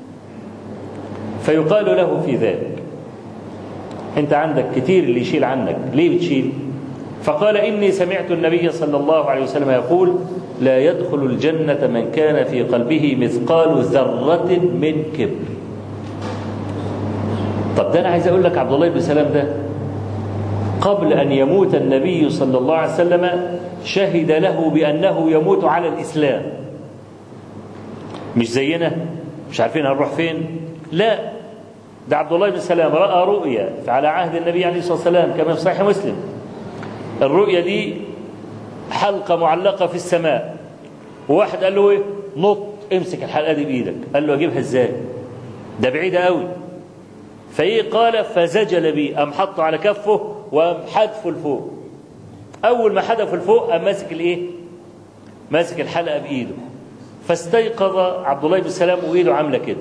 فيقال له في ذلك أنت عندك كثير اللي يشيل عنك ليه بتشيل فقال إني سمعت النبي صلى الله عليه وسلم يقول لا يدخل الجنة من كان في قلبه مثقال ذرة من كبر طب ده أنا عايز أقول لك عبد الله بن سلام ده قبل أن يموت النبي صلى الله عليه وسلم شهد له بأنه يموت على الإسلام مش زينا مش عارفين هنروح فين لا ده عبد الله بن سلام رأى رؤيا على عهد النبي عليه الصلاة والسلام كما في صحيح مسلم الرؤيا دي حلقة معلقة في السماء وواحد قال له ايه نط امسك الحلقة دي بإيدك قال له أجيبها ازاي ده بعيدة قوي فايه قال فزجل بي قام حطه على كفه وقام حدفه لفوق اول ما حدفه لفوق قام ماسك الايه ماسك الحلقه بايده فاستيقظ عبد الله بن سلام وايده عامله كده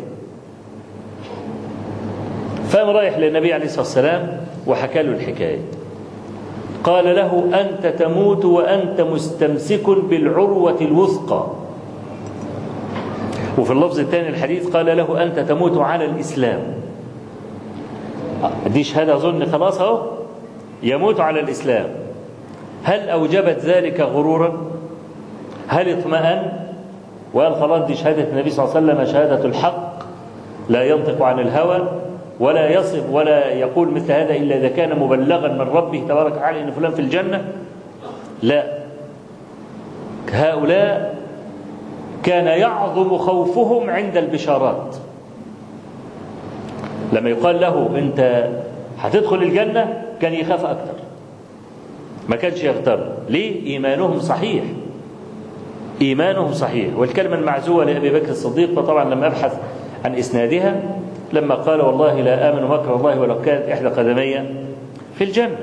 فقام رايح للنبي عليه الصلاه والسلام وحكى له الحكايه قال له انت تموت وانت مستمسك بالعروه الوثقى وفي اللفظ الثاني الحديث قال له انت تموت على الاسلام دي شهادة أظن خلاص أهو يموت على الإسلام هل أوجبت ذلك غرورا هل اطمأن وقال خلاص دي شهادة النبي صلى الله عليه وسلم شهادة الحق لا ينطق عن الهوى ولا يصف ولا يقول مثل هذا إلا إذا كان مبلغا من ربه تبارك وتعالى إن فلان في الجنة لا هؤلاء كان يعظم خوفهم عند البشارات لما يقال له انت هتدخل الجنة كان يخاف أكثر ما كانش يغتر ليه إيمانهم صحيح إيمانهم صحيح والكلمة المعزوة لأبي بكر الصديق فطبعا لما أبحث عن إسنادها لما قال والله لا آمن مكر الله ولو كانت إحدى قدمي في الجنة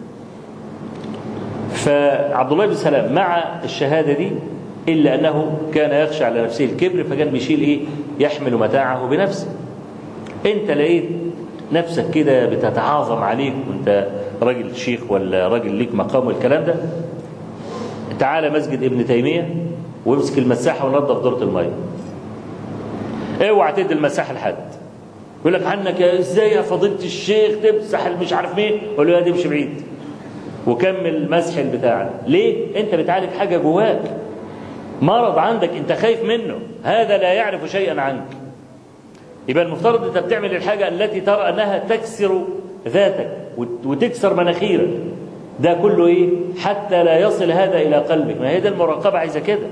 فعبد الله بن سلام مع الشهادة دي إلا أنه كان يخشى على نفسه الكبر فكان بيشيل إيه يحمل متاعه بنفسه انت لقيت نفسك كده بتتعاظم عليك وانت راجل شيخ ولا راجل ليك مقام والكلام ده تعالى مسجد ابن تيمية وامسك المساحة ونظف دورة المية اوعى تدي المساحة لحد يقول لك عنك يا ازاي يا فضيلة الشيخ تمسح مش عارف مين قول له يا دي مش بعيد وكمل مسح البتاع ليه انت بتعالج حاجة جواك مرض عندك انت خايف منه هذا لا يعرف شيئا عنك يبقى المفترض انت بتعمل الحاجة التي ترى انها تكسر ذاتك وتكسر مناخيرك ده كله ايه حتى لا يصل هذا الى قلبك ما هي ده المراقبة عايزة كده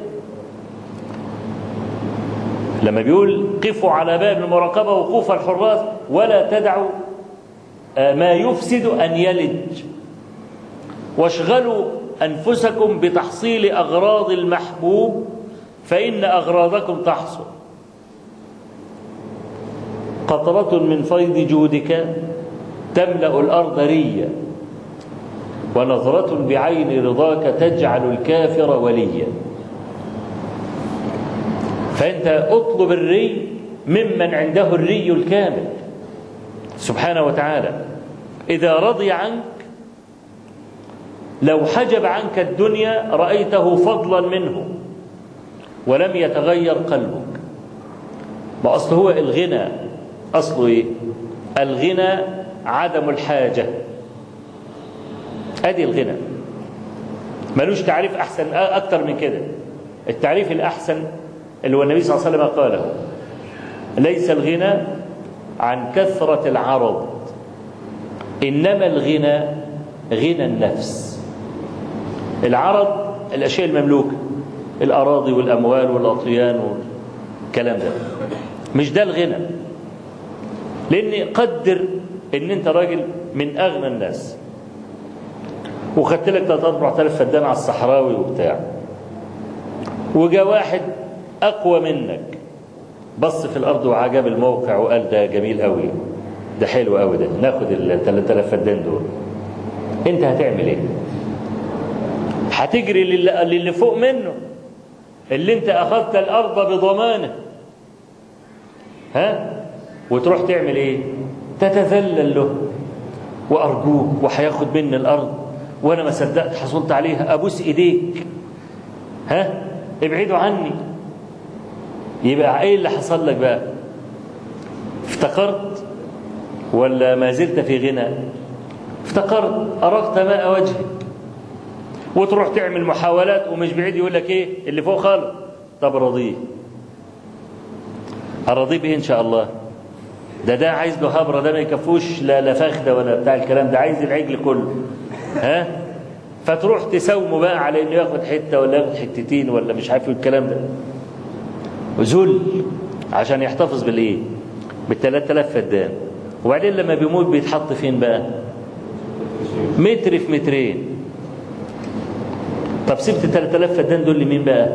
لما بيقول قفوا على باب المراقبة وقوف الحراس ولا تدعوا ما يفسد أن يلج واشغلوا أنفسكم بتحصيل أغراض المحبوب فإن أغراضكم تحصل قطرة من فيض جودك تملأ الأرض ريا ونظرة بعين رضاك تجعل الكافر وليا فأنت اطلب الري ممن عنده الري الكامل سبحانه وتعالى إذا رضي عنك لو حجب عنك الدنيا رأيته فضلا منه ولم يتغير قلبك ما أصل هو الغنى أصله إيه؟ الغنى عدم الحاجة أدي الغنى ملوش تعريف أحسن أكتر من كده التعريف الأحسن اللي هو النبي صلى الله عليه وسلم قاله ليس الغنى عن كثرة العرض إنما الغنى غنى النفس العرض الأشياء المملوكة الأراضي والأموال والأطيان والكلام ده مش ده الغنى لأن قدر إن أنت راجل من أغنى الناس وخدت لك 3 4000 فدان على الصحراوي وبتاع وجا واحد أقوى منك بص في الأرض وعجب الموقع وقال ده جميل قوي ده حلو قوي ده ناخد ال 3000 فدان دول أنت هتعمل إيه؟ هتجري للي, للي فوق منه اللي أنت أخذت الأرض بضمانه ها؟ وتروح تعمل إيه؟ تتذلل له وأرجوك وهياخد مني الأرض وأنا ما صدقت حصلت عليها أبوس إيديك ها؟ ابعدوا عني يبقى ايه اللي حصل لك بقى افتقرت ولا ما زلت في غنى افتقرت أرقت ماء وجهك وتروح تعمل محاولات ومش بعيد يقول لك ايه اللي فوق خالص طب رضيه أرضيه بإيه إن شاء الله ده ده عايز له هبرة ده ما يكفوش لا لا فخدة ولا بتاع الكلام ده عايز العجل كله ها فتروح تساومه بقى على انه ياخد حته ولا ياخد حتتين ولا مش عارف الكلام ده ذل عشان يحتفظ بالايه بال 3000 فدان وبعدين لما بيموت بيتحط فين بقى متر في مترين طب سبت 3000 فدان دول لمين بقى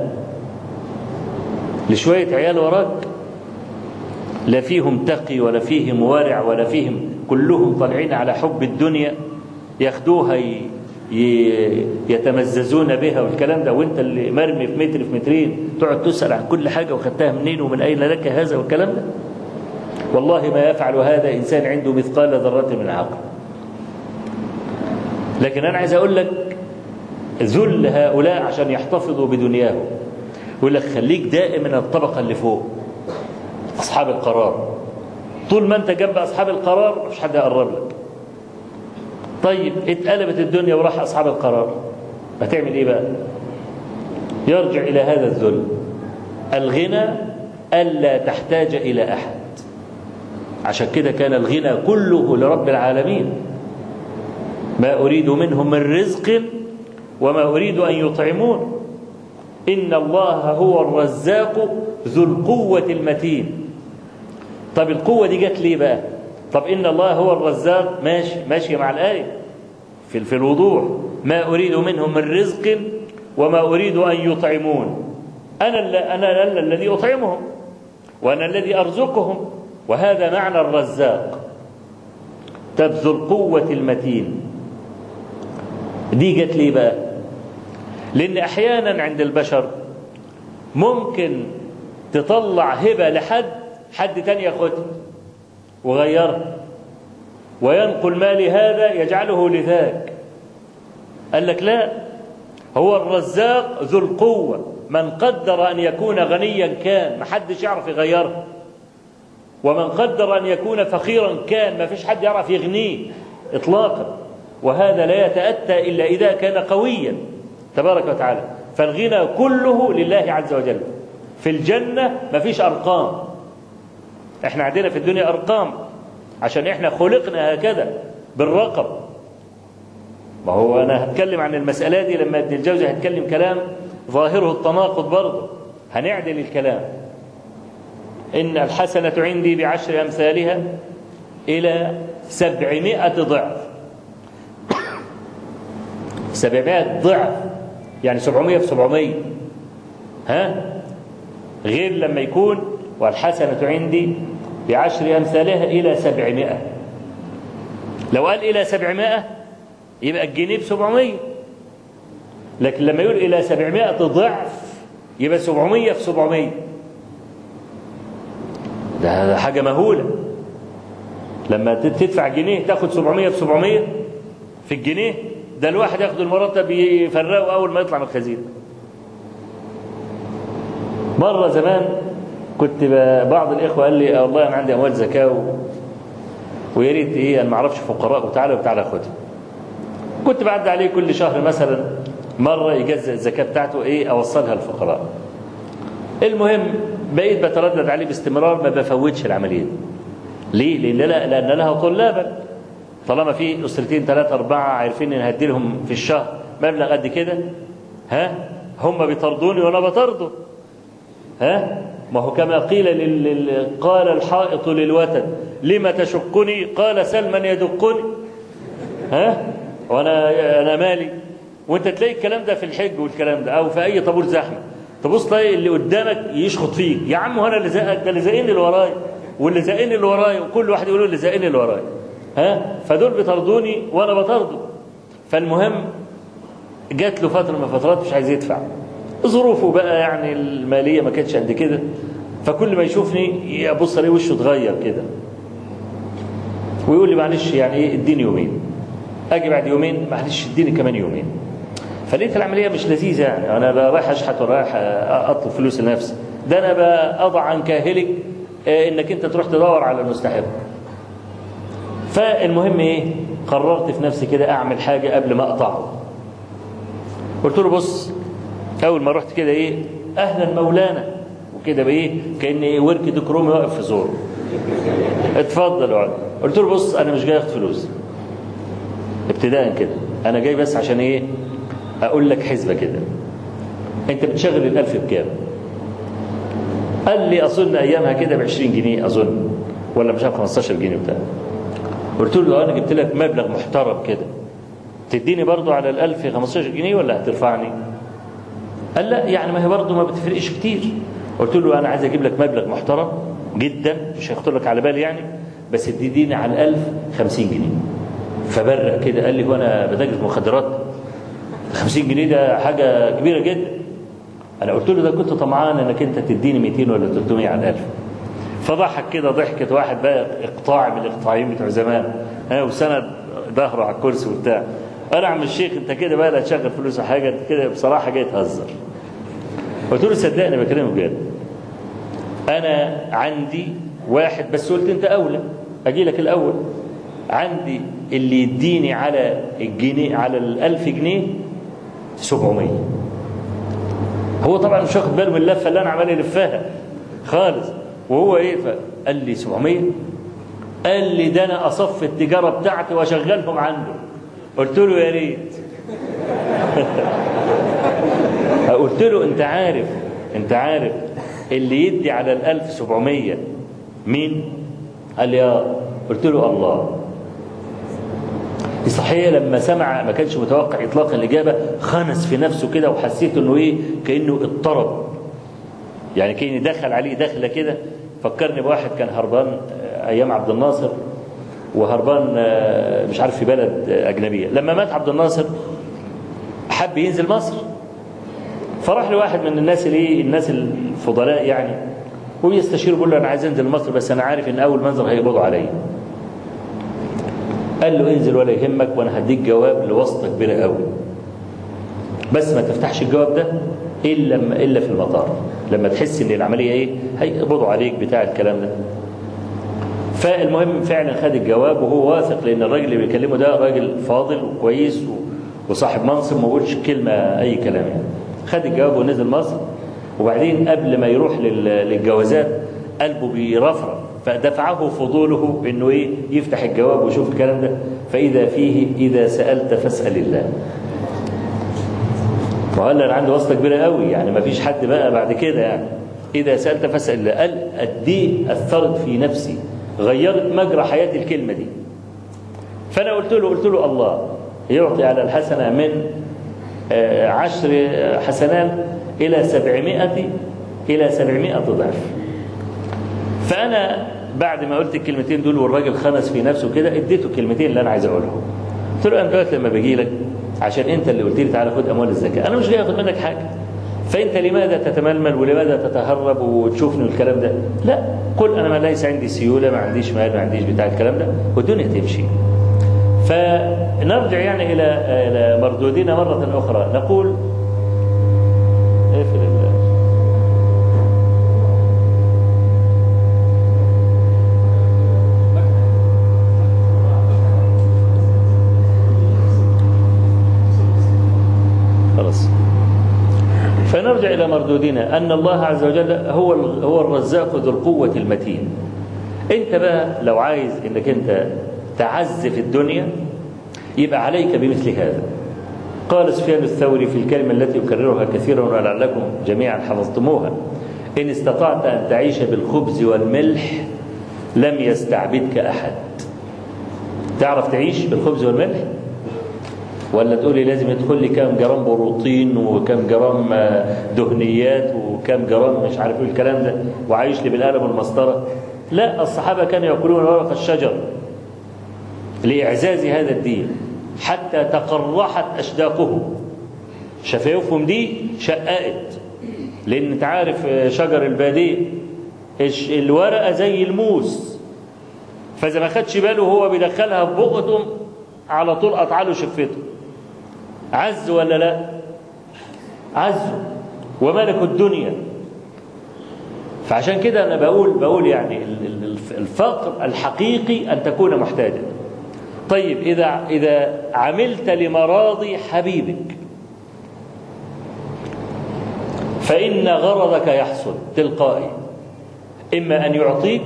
لشويه عيال وراك لا فيهم تقي ولا فيهم ورع ولا فيهم كلهم طالعين على حب الدنيا ياخدوها ي... يتمززون بها والكلام ده وانت اللي مرمي في متر في مترين تقعد تسأل عن كل حاجة وخدتها منين ومن أين لك هذا والكلام ده والله ما يفعل هذا إنسان عنده مثقال ذرة من عقل لكن أنا عايز أقول لك ذل هؤلاء عشان يحتفظوا بدنياهم يقول لك خليك دائما الطبقة اللي فوق أصحاب القرار طول ما أنت جنب أصحاب القرار مش حد يقرب لك طيب اتقلبت الدنيا وراح أصحاب القرار هتعمل إيه بقى يرجع إلى هذا الذل الغنى ألا تحتاج إلى أحد عشان كده كان الغنى كله لرب العالمين ما أريد منهم من رزق وما أريد أن يطعمون إن الله هو الرزاق ذو القوة المتين طب القوة دي جت ليه بقى طب إن الله هو الرزاق ماشي ماشي مع الآية في في الوضوح ما أريد منهم من رزق وما أريد أن يطعمون أنا أنا أنا الذي أطعمهم وأنا الذي أرزقهم وهذا معنى الرزاق طب ذو القوة المتين دي جت ليه بقى لأن أحيانا عند البشر ممكن تطلع هبة لحد حد تاني ياخدها وغيرها وينقل ما لهذا يجعله لذاك قال لك لا هو الرزاق ذو القوة من قدر أن يكون غنيا كان ما حدش يعرف يغيرها ومن قدر أن يكون فقيرا كان ما فيش حد يعرف يغنيه إطلاقا وهذا لا يتأتى إلا إذا كان قويا تبارك وتعالى فالغنى كله لله عز وجل في الجنة ما فيش أرقام احنا عندنا في الدنيا أرقام عشان احنا خلقنا هكذا بالرقم ما هو أنا هتكلم عن المسألة دي لما ابن الجوزي هتكلم كلام ظاهره التناقض برضه هنعدل الكلام إن الحسنة عندي بعشر أمثالها إلى سبعمائة ضعف سبعمائة ضعف يعني سبعمائة في سبعمائة ها غير لما يكون والحسنة عندي بعشر أمثالها إلى سبعمائة لو قال إلى سبعمائة يبقى الجنيه بسبعمية لكن لما يقول إلى سبعمائة ضعف يبقى سبعمية في سبعمية ده حاجة مهولة لما تدفع جنيه تاخد سبعمية في سبعمية في الجنيه ده الواحد ياخد المرتب يفرقه أول ما يطلع من الخزينة مرة زمان كنت بعض الإخوة قال لي والله أنا عندي أموال زكاة و... ويا ريت إيه أنا ما أعرفش فقراء وتعالى وتعالى خدها كنت بعد عليه كل شهر مثلا مرة يجزأ الزكاة بتاعته إيه أوصلها للفقراء المهم بقيت بتردد عليه باستمرار ما بفوتش العملية دي ليه؟ لأن, لا لأن لها طلابا طالما في أسرتين ثلاثة أربعة عارفين إن هدي لهم في الشهر مبلغ قد كده ها هم بيطردوني وأنا بطرده ها ما هو كما قيل لل... لل... قال الحائط للوتد لما تشقني قال سل من يدقني ها وانا انا مالي وانت تلاقي الكلام ده في الحج والكلام ده او في اي طابور زحمه تبص تلاقي اللي قدامك يشخط فيك يا عم انا اللي زقك ده اللي زقني اللي ورايا واللي زقني اللي ورايا وكل واحد يقول اللي زقني اللي ورايا ها فدول بيطردوني وانا بطرده فالمهم جات له فتره من الفترات مش عايز يدفع ظروفه بقى يعني الماليه ما كانتش قد كده فكل ما يشوفني يبص عليه وشه اتغير كده ويقول لي معلش يعني ايه اديني يومين اجي بعد يومين معلش اديني كمان يومين فلقيت العمليه مش لذيذه يعني انا لا رايح اشحت ولا رايح اطلب فلوس لنفسي ده انا بقضى عن كاهلك انك انت تروح تدور على المستحق فالمهم ايه قررت في نفسي كده اعمل حاجه قبل ما اقطعه قلت له بص اول ما رحت كده ايه اهلا مولانا وكده بايه كان إيه ورك دكرومي واقف في زوره اتفضل اقعد قلت له بص انا مش جاي اخد فلوس ابتداء كده انا جاي بس عشان ايه اقول لك حسبه كده انت بتشغل الالف بكام قال لي اظن ايامها كده ب 20 جنيه اظن ولا مش عارف 15 جنيه بتاع قلت له انا جبت لك مبلغ محترم كده تديني برضو على الألف 15 جنيه ولا هترفعني قال لا يعني ما هي برضو ما بتفرقش كتير قلت له انا عايز اجيب لك مبلغ محترم جدا مش هيخطر لك على بالي يعني بس تديني على الألف 50 جنيه فبرق كده قال لي هو انا بتاجر مخدرات 50 جنيه ده حاجه كبيره جدا انا قلت له ده كنت طمعان انك انت تديني 200 ولا 300 على الألف فضحك كده ضحكة واحد بقى اقطاع من الاقطاعيين بتوع زمان ها وسند ظهره على الكرسي وبتاع انا يا عم الشيخ انت كده بقى لا تشغل فلوس حاجه انت كده بصراحه جاي تهزر قلت له صدقني بكلمك بجد انا عندي واحد بس قلت انت اولى اجي لك الاول عندي اللي يديني على الجنيه على الألف جنيه 700 هو طبعا مش واخد باله من اللفه اللي انا عمال الفها خالص وهو ايه قال لي 700 قال لي ده انا اصف التجاره بتاعتي واشغلهم عنده قلت له يا ريت قلت له انت عارف انت عارف اللي يدي على الألف سبعمية مين قال لي اه قلت له الله صحيح لما سمع ما كانش متوقع اطلاقا الاجابه خنس في نفسه كده وحسيت انه ايه كانه اضطرب يعني كاني دخل عليه دخله كده فكرني بواحد كان هربان ايام عبد الناصر وهربان مش عارف في بلد اجنبيه لما مات عبد الناصر حب ينزل مصر فراح لواحد من الناس اللي الناس الفضلاء يعني ويستشير بيقول له انا عايز انزل مصر بس انا عارف ان اول منزل هيقبضوا عليا قال له انزل ولا يهمك وانا هديك جواب لواسطه كبيره قوي بس ما تفتحش الجواب ده الا الا في المطار لما تحس ان العمليه ايه هيقبضوا عليك بتاع الكلام ده فالمهم فعلا خد الجواب وهو واثق لان الراجل اللي بيكلمه ده راجل فاضل وكويس وصاحب منصب ما بيقولش كلمه اي كلام يعني خد الجواب ونزل مصر وبعدين قبل ما يروح للجوازات قلبه بيرفرف فدفعه فضوله انه ايه يفتح الجواب ويشوف الكلام ده فاذا فيه اذا سالت فاسال الله وقال انا عندي واسطه كبيره قوي يعني ما فيش حد بقى بعد كده يعني اذا سالت فاسال الله قال قد ايه اثرت في نفسي غيرت مجرى حياتي الكلمه دي فانا قلت له قلت له الله يعطي على الحسنه من عشر حسنات الى سبعمائة الى سبعمائة ضعف فانا بعد ما قلت الكلمتين دول والراجل خنس في نفسه كده اديته الكلمتين اللي انا عايز اقولهم قلت له انا دلوقتي لما باجي لك عشان انت اللي قلت لي تعالى خد اموال الزكاه انا مش جاي اخد منك حاجه فانت لماذا تتململ ولماذا تتهرب وتشوفني الكلام ده لا قل انا ما ليس عندي سيوله ما عنديش مال ما عنديش بتاع الكلام ده والدنيا تمشي فنرجع يعني الى الى مردودنا مره اخرى نقول اقفل الله خلاص مردودنا أن الله عز وجل هو هو الرزاق ذو القوة المتين أنت بقى لو عايز أنك أنت تعز في الدنيا يبقى عليك بمثل هذا قال سفيان الثوري في الكلمة التي أكررها كثيرا ولعلكم جميعا حفظتموها إن استطعت أن تعيش بالخبز والملح لم يستعبدك أحد تعرف تعيش بالخبز والملح ولا تقولي لازم يدخل لي كام جرام بروتين وكام جرام دهنيات وكام جرام مش عارف ايه الكلام ده وعايش لي بالقلم والمسطره لا الصحابه كانوا ياكلون ورق الشجر لاعزاز هذا الدين حتى تقرحت اشداقهم شفايفهم دي شققت لان انت عارف شجر الباديه الورقه زي الموس فاذا ما خدش باله هو بيدخلها في بقه على طول قطع له شفته عز ولا لا عز وملك الدنيا فعشان كده انا بقول بقول يعني الفقر الحقيقي ان تكون محتاجا طيب اذا اذا عملت لمراضي حبيبك فان غرضك يحصل تلقائي اما ان يعطيك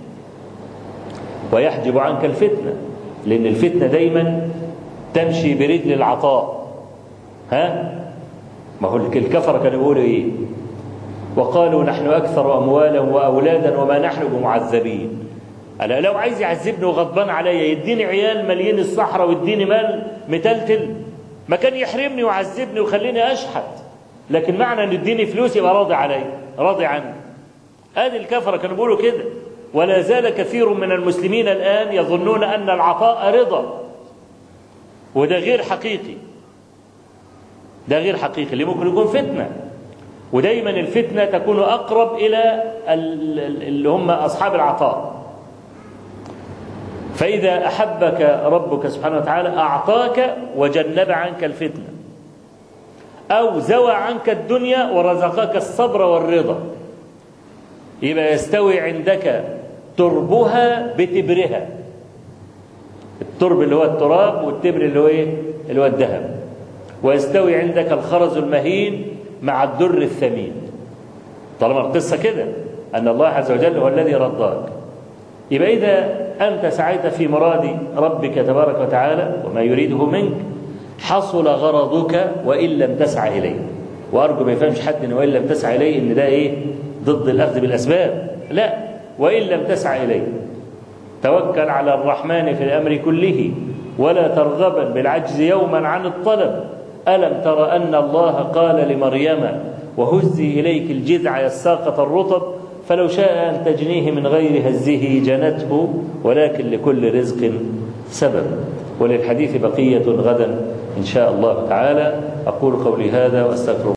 ويحجب عنك الفتنه لان الفتنه دايما تمشي برجل العطاء ها ما هو الكفره كانوا يقولوا ايه وقالوا نحن اكثر اموالا واولادا وما نحن بمعذبين انا لو عايز يعذبني وغضبان عليا يديني عيال مالين الصحراء ويديني مال متلتل ما كان يحرمني ويعذبني ويخليني اشحت لكن معنى ان يديني فلوس يبقى راضي علي راضي عني ادي الكفره كانوا بيقولوا كده ولا زال كثير من المسلمين الان يظنون ان العطاء رضا وده غير حقيقي ده غير حقيقي اللي ممكن يكون فتنه ودايما الفتنه تكون اقرب الى اللي هم اصحاب العطاء فاذا احبك ربك سبحانه وتعالى اعطاك وجنب عنك الفتنه او زوى عنك الدنيا ورزقك الصبر والرضا يبقى يستوي عندك تربها بتبرها الترب اللي هو التراب والتبر اللي هو ايه اللي هو الذهب ويستوي عندك الخرز المهين مع الدر الثمين طالما القصة كده أن الله عز وجل هو الذي رضاك يبقى إذا أنت سعيت في مراد ربك تبارك وتعالى وما يريده منك حصل غرضك وإن لم تسعى إليه وأرجو ما يفهمش حد إن وإن لم تسعى إليه إن ده إيه ضد الأخذ بالأسباب لا وإن لم تسعى إليه توكل على الرحمن في الأمر كله ولا ترغبا بالعجز يوما عن الطلب ألم تر أن الله قال لمريم وهزي إليك الجذع يساقط الرطب فلو شاء أن تجنيه من غير هزه جنته ولكن لكل رزق سبب وللحديث بقية غدا إن شاء الله تعالى أقول قولي هذا وأستغفر